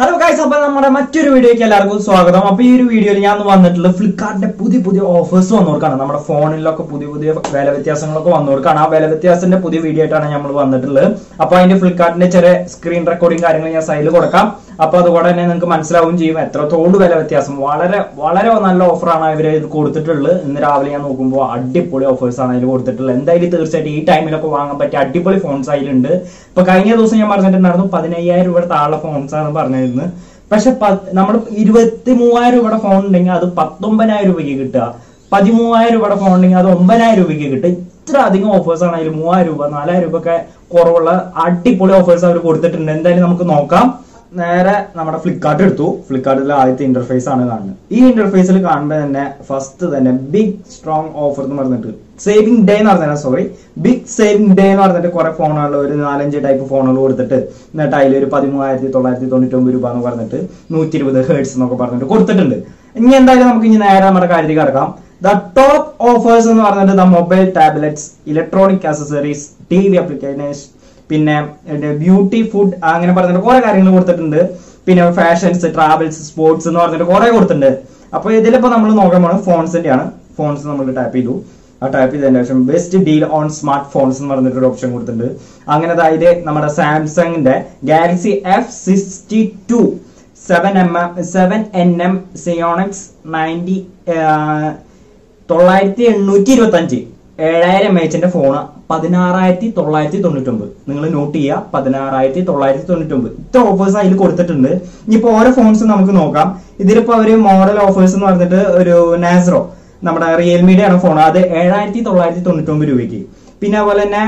hello guys അപ്പൊ നമ്മുടെ മറ്റൊരു വീഡിയോയ്ക്ക് എല്ലാവർക്കും സ്വാഗതം അപ്പൊ ഈ ഒരു വീഡിയോയിൽ ഞാൻ ഒന്ന് വന്നിട്ടുള്ളത് ഫ്ലിപ്കാർട്ടിന്റെ പുതിയ പുതിയ ഓഫേഴ്സ് വന്നവർക്കാണ് നമ്മുടെ ഫോണിലൊക്കെ പുതിയ പുതിയ വില വ്യത്യാസങ്ങളൊക്കെ വന്നവർക്കാണ് ആ വില വ്യത്യാസത്തിന്റെ പുതിയ വീഡിയോ ആയിട്ടാണ് നമ്മൾ വന്നിട്ടുള്ളത് അപ്പൊ അതിന്റെ ഫ്ലിപ്കാർട്ടിന്റെ ചെറിയ സ്ക്രീൻ റെക്കോർഡിംഗ് കാര്യങ്ങൾ ഞാൻ സൈഡിൽ കൊടുക്കാം അപ്പൊ അതുകൂടെ തന്നെ നിങ്ങൾക്ക് മനസ്സിലാവും ചെയ്യും എത്രത്തോട് വില വ്യത്യാസം വളരെ വളരെ നല്ല ഓഫറാണ് ഇവർ ഇത് കൊടുത്തിട്ടുള്ളത് ഇന്ന് രാവിലെ ഞാൻ നോക്കുമ്പോൾ അടിപൊളി ഓഫേഴ്സ് ആണ് അതിൽ കൊടുത്തിട്ടുള്ളത് എന്തായാലും തീർച്ചയായിട്ടും ഈ ടൈമിലൊക്കെ വാങ്ങാൻ പറ്റിയ അടിപൊളി ഫോൺസ് അതിലുണ്ട് ഇപ്പൊ കഴിഞ്ഞ ദിവസം ഞാൻ പറഞ്ഞിട്ടുണ്ടായിരുന്നു പതിനയ്യായിരം രൂപയുടെ താഴെ ഫോൺസ് ആണ് പറഞ്ഞിരുന്നത് പക്ഷെ നമ്മൾ ഇരുപത്തി മൂവായിരം രൂപയുടെ ഫോൺ ഉണ്ടെങ്കിൽ അത് പത്തൊമ്പതിനായിരം രൂപയ്ക്ക് കിട്ടുക പതിമൂവായിരം രൂപയുടെ ഫോൺ ഉണ്ടെങ്കിൽ അത് ഒമ്പതിനായിരം രൂപയ്ക്ക് കിട്ടും ഇത്ര അധികം ഓഫേഴ്സ് ആണ് അതിൽ മൂവായിരം രൂപ നാലായിരം രൂപ ഒക്കെ കുറവുള്ള അടിപൊളി ഓഫേഴ്സ് അവർ കൊടുത്തിട്ടുണ്ട് എന്തായാലും നമുക്ക് നോക്കാം നേരെ നമ്മുടെ ഫ്ലിപ്കാർട്ട് എടുത്തു ഫ്ലിപ്കാർട്ടിലെ ആദ്യത്തെ ഇന്റർഫേസ് ആണ് കാണുന്നത് ഈ ഇന്റർഫേസിൽ കാണുമ്പോൾ തന്നെ ഫസ്റ്റ് തന്നെ ബിഗ് സ്ട്രോങ് ഓഫർ എന്ന് പറഞ്ഞിട്ട് സേവിംഗ് ഡേ എന്ന് പറഞ്ഞാൽ സോറി ബിഗ് സേവിംഗ് ഡേ എന്ന് പറഞ്ഞിട്ട് കുറെ ഫോണുകൾ ഒരു നാലഞ്ച് ടൈപ്പ് ഫോണുകൾ കൊടുത്തിട്ട് എന്നിട്ട് അതിൽ ഒരു പതിമൂവായിരത്തി തൊള്ളായിരത്തി തൊണ്ണൂറ്റി ഒമ്പത് രൂപ എന്ന് പറഞ്ഞിട്ട് നൂറ്റി ഇരുപത് ഹേർട്സ് എന്നൊക്കെ പറഞ്ഞിട്ട് കൊടുത്തിട്ടുണ്ട് ഇനി എന്തായാലും നമുക്ക് ഇനി നേരെ നമ്മുടെ കാര്യത്തിൽ കിടക്കാം ദ ടോപ്പ് ഓഫേഴ്സ് എന്ന് പറഞ്ഞിട്ട് the mobile tablets electronic accessories T V applications പിന്നെ ബ്യൂട്ടി ഫുഡ് അങ്ങനെ പറഞ്ഞിട്ട് കുറെ കാര്യങ്ങൾ കൊടുത്തിട്ടുണ്ട് പിന്നെ ഫാഷൻസ് ട്രാവൽസ് സ്പോർട്സ് എന്ന് പറഞ്ഞിട്ട് കുറെ കൊടുത്തിട്ടുണ്ട് അപ്പൊ ഇതിലിപ്പോ നമ്മൾ നോക്കാൻ പോകുന്നത് ഫോൺസിന്റെ ആണ് ഫോൺസ് നമ്മൾ ടാപ്പ് ചെയ്തു ആ ടാപ്പ് ചെയ്തതിന് ശേഷം best deal on smart phones എന്ന് പറഞ്ഞിട്ട് ഒരു ഓപ്ഷൻ കൊടുത്തിട്ടുണ്ട് അങ്ങനെ അതായത് നമ്മുടെ സാംസങ്ങിന്റെ Galaxy F sixty two seven M M seven N M സിയോണിക്സ് നയൻറ്റി തൊള്ളായിരത്തി എണ്ണൂറ്റി ഇരുപത്തി അഞ്ച് ഏഴായിരം എച്ചിന്റെ ഫോണ് പതിനാറായിരത്തി തൊള്ളായിരത്തി തൊണ്ണൂറ്റൊമ്പത് നിങ്ങൾ നോട്ട് ചെയ്യുക പതിനാറായിരത്തി തൊള്ളായിരത്തി തൊണ്ണൂറ്റൊമ്പത് ഇത്ര ഓഫേഴ്സ് അതിൽ കൊടുത്തിട്ടുണ്ട് ഇനിയിപ്പോ ഓരോ ഫോൺസ് നമുക്ക് നോക്കാം ഇതിലിപ്പോ അവര് മോഡൽ ഓഫേഴ്സ് എന്ന് പറഞ്ഞിട്ട് ഒരു നാസറോ നമ്മുടെ റിയൽമിയുടെ ആണ് ഫോൺ അത് ഏഴായിരത്തി തൊള്ളായിരത്തി തൊണ്ണൂറ്റൊമ്പത് രൂപയ്ക്ക് പിന്നെ അതുപോലെ തന്നെ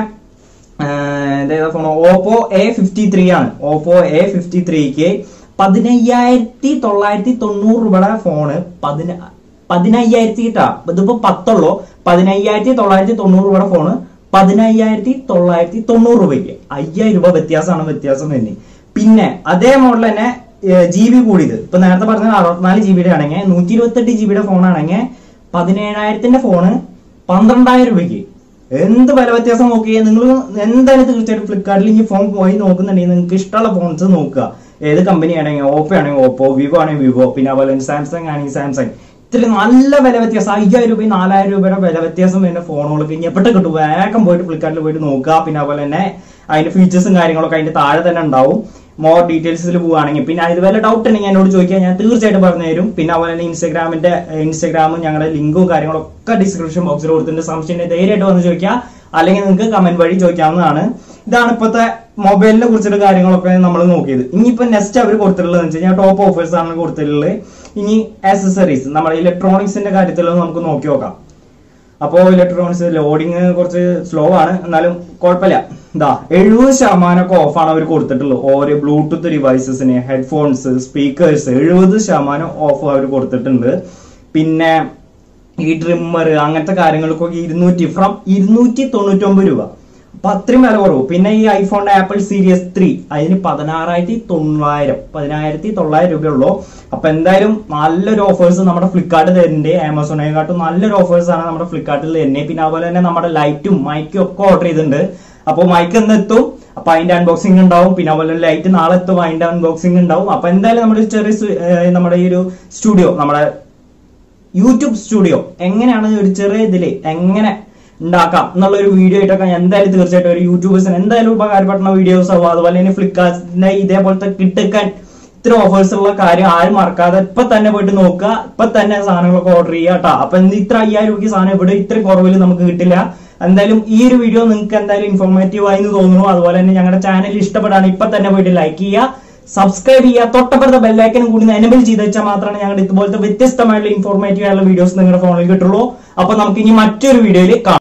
ഏതാ phone Oppo A fifty three ആണ് ഓപ്പോ എ ഫിഫ്റ്റി ത്രീക്ക് പതിനയ്യായിരത്തി തൊള്ളായിരത്തി തൊണ്ണൂറ് രൂപയുടെ ഫോണ് പതിന പതിനയ്യായിരത്തി കിട്ടാ ഇതിപ്പോ പത്തുള്ളൂ പതിനയ്യായിരത്തി തൊള്ളായിരത്തി തൊണ്ണൂറ് രൂപയുടെ ഫോണ് പതിനയ്യായിരത്തി തൊള്ളായിരത്തി തൊണ്ണൂറ് രൂപയ്ക്ക് അയ്യായിരം രൂപ വ്യത്യാസമാണ് വ്യത്യാസം തന്നെ പിന്നെ അതേ മോഡൽ തന്നെ ജി ബി കൂടിയത് ഇപ്പൊ നേരത്തെ പറഞ്ഞ അറുപത്തിനാല് ജി ബിയുടെ ആണെങ്കിൽ നൂറ്റി ഇരുപത്തെട്ട് ജി ബിയുടെ ഫോൺ ആണെങ്കിൽ പതിനേഴായിരത്തിന്റെ ഫോണ് പന്ത്രണ്ടായിരം രൂപയ്ക്ക് എന്ത് വില വ്യത്യാസം നോക്കിയേ നിങ്ങൾ എന്തായാലും തീർച്ചയായിട്ടും ഫ്ലിപ്കാർട്ടിൽ ഈ ഫോൺ പോയി നോക്കുന്നുണ്ടെങ്കിൽ നിങ്ങൾക്ക് ഇഷ്ടമുള്ള ഫോൺസ് നോക്കുക ഏത് കമ്പനി ആണെങ്കിൽ ഓപ്പോ ആണെങ്കിൽ ഓപ്പോ വിവോ ആണെങ്കിൽ വിവോ പിന്നെ അതുപോലെ തന്നെ സാംസങ് ആണെങ്കിൽ സാംസങ് ഇത്ര നല്ല വില വ്യത്യാസം അയ്യായിരം രൂപയും നാലായിരം രൂപയുടെ വില വ്യത്യാസം വരുന്ന ഫോണുകൾക്ക് ഇനി എവിടെ കിട്ടും വേഗം പോയിട്ട് ഫ്ലിപ്കാർട്ടിൽ പോയിട്ട് നോക്കുക പിന്നെ അതുപോലെ തന്നെ അതിന്റെ ഫീച്ചേഴ്സും കാര്യങ്ങളൊക്കെ അതിന്റെ താഴെ തന്നെ ഉണ്ടാവും മോർ ഡീറ്റെയിൽസിൽ പോവുകയാണെങ്കിൽ പിന്നെ ഇത് വല്ല ഡൗട്ട് ഉണ്ടെങ്കിൽ എന്നോട് ചോദിക്കാൻ ഞാൻ തീർച്ചയായിട്ടും പറഞ്ഞു തരും പിന്നെ അതുപോലെ തന്നെ ഇൻസ്റ്റാഗ്രാമിന്റെ ഇൻസ്റ്റാഗ്രാമും ഞങ്ങളുടെ ലിങ്കും കാര്യങ്ങളൊക്കെ ഡിസ്ക്രിപ്ഷൻ ബോക്സിൽ കൊടുത്തിട്ടുണ്ട് സംശയം ധൈര്യമായിട്ട് വന്ന് ചോദിക്കുക അല്ലെങ്കിൽ നിങ്ങൾക്ക് കമന്റ് വഴി ചോദിക്കാവുന്നതാണ് ഇതാണ് ഇപ്പോഴത്തെ മൊബൈലിനെ കുറിച്ചുള്ള കാര്യങ്ങളൊക്കെ നമ്മൾ നോക്കിയത് ഇനിയിപ്പോ നെക്സ്റ്റ് അവർ കൊടുത്തിട്ടുള്ളത് വെച്ച് കഴിഞ്ഞാൽ ടോപ്പ് ഓഫേഴ്സ് ആണ് കൊടുത്തിട്ടുള്ളത് ഇനി ആക്സസറീസ് നമ്മുടെ ഇലക്ട്രോണിക്സിന്റെ കാര്യത്തിൽ നമുക്ക് നോക്കി നോക്കാം അപ്പോൾ ഇലക്ട്രോണിക്സ് ലോഡിങ് കുറച്ച് സ്ലോ ആണ് എന്നാലും കുഴപ്പമില്ല ഇതാ എഴുപത് ശതമാനമൊക്കെ ഓഫാണ് അവർ കൊടുത്തിട്ടുള്ളത് ഓരോ ബ്ലൂടൂത്ത് ഡിവൈസസിന് ഹെഡ്ഫോൺസ് സ്പീക്കേഴ്സ് എഴുപത് ശതമാനം ഓഫ് അവർ കൊടുത്തിട്ടുണ്ട് പിന്നെ ഈ ട്രിമ്മർ അങ്ങനത്തെ കാര്യങ്ങൾക്കൊക്കെ ഇരുന്നൂറ്റി ഫ്രം ഇരുന്നൂറ്റി തൊണ്ണൂറ്റൊമ്പത് രൂപ അപ്പൊ അത്രയും വില കുറവ് പിന്നെ ഈ ഐഫോണിന്റെ ആപ്പിൾ സീരീസ് ത്രീ അതിന് പതിനാറായിരത്തി തൊള്ളായിരം പതിനായിരത്തി തൊള്ളായിരം രൂപയുള്ളൂ അപ്പൊ എന്തായാലും നല്ലൊരു ഓഫേഴ്സ് നമ്മുടെ ഫ്ലിപ്കാർട്ട് തരുന്നുണ്ട് ആമസോണിനെക്കാട്ടും നല്ലൊരു ഓഫേഴ്സ് ആണ് നമ്മുടെ ഫ്ലിപ്കാർട്ടിൽ തരുന്നത് പിന്നെ അതുപോലെ തന്നെ നമ്മുടെ ലൈറ്റും മൈക്കും ഒക്കെ ഓർഡർ ചെയ്തിട്ടുണ്ട് അപ്പോൾ മൈക്ക് എന്ന് എത്തും അപ്പൊ അതിന്റെ അൺബോക്സിംഗ് ഉണ്ടാവും പിന്നെ അതുപോലെ ലൈറ്റ് നാളെ എത്തും അതിന്റെ അൺബോക്സിംഗ് ഉണ്ടാവും അപ്പൊ എന്തായാലും നമ്മുടെ ചെറിയ സ്- ഏർ നമ്മുടെ ഈ ഒരു സ്റ്റുഡിയോ നമ്മുടെ യൂട്യൂബ് സ്റ്റുഡിയോ എങ്ങനെയാണ് ഒരു ചെറിയ ഇതില് എങ്ങനെ ഉണ്ടാക്കാം എന്നുള്ള ഒരു വീഡിയോ ആയിട്ടൊക്കെ ഞാൻ എന്തായാലും തീർച്ചയായിട്ടും ഒരു യൂട്യൂബേഴ്സിന് എന്തായാലും ഉപകാരപ്പെടുന്ന വീഡിയോസ് ആവും അതുപോലെ തന്നെ ഫ്ലിപ്കാർട്ടിന്റെ ഇതേപോലത്തെ കിട്ടക്കാൻ ഇത്ര ഓഫേഴ്സ് ഉള്ള കാര്യം ആരും മറക്കാതെ ഇപ്പൊ തന്നെ പോയിട്ട് നോക്കുക ഇപ്പൊ തന്നെ സാധനങ്ങളൊക്കെ ഓർഡർ ചെയ്യുക കേട്ടോ അപ്പൊ എന്ത് ഇത്ര അയ്യായിരം രൂപയ്ക്ക് സാധനം ഇവിടെ ഇത്ര കുറവിൽ നമുക്ക് കിട്ടില്ല എന്തായാലും ഈ ഒരു വീഡിയോ നിങ്ങൾക്ക് എന്തായാലും ഇൻഫോർമേറ്റീവ് ആയി എന്ന് തോന്നുന്നു അതുപോലെ തന്നെ ഞങ്ങളുടെ ചാനൽ ഇഷ്ടപ്പെടാണ് ഇപ്പൊ തന്നെ പോയിട്ട് ലൈക്ക് ചെയ്യുക സബ്സ്ക്രൈബ് ചെയ്യുക തൊട്ടപ്പുറത്തെ ബെല്ലൈക്കനും കൂടി എനബിൾ ചെയ്ത് വെച്ചാൽ മാത്രമാണ് ഞങ്ങളുടെ ഇതുപോലത്തെ വ്യത്യസ്തമായിട്ടുള്ള ഇൻഫോർമേറ്റീവ് ആയിട്ടുള്ള വീഡിയോസ് നിങ്ങളുടെ ഫോണിൽ കിട്ടുള്ളൂ അപ്പൊ നമുക്ക് ഇനി മറ്റൊരു വീഡിയോയിൽ കാണാം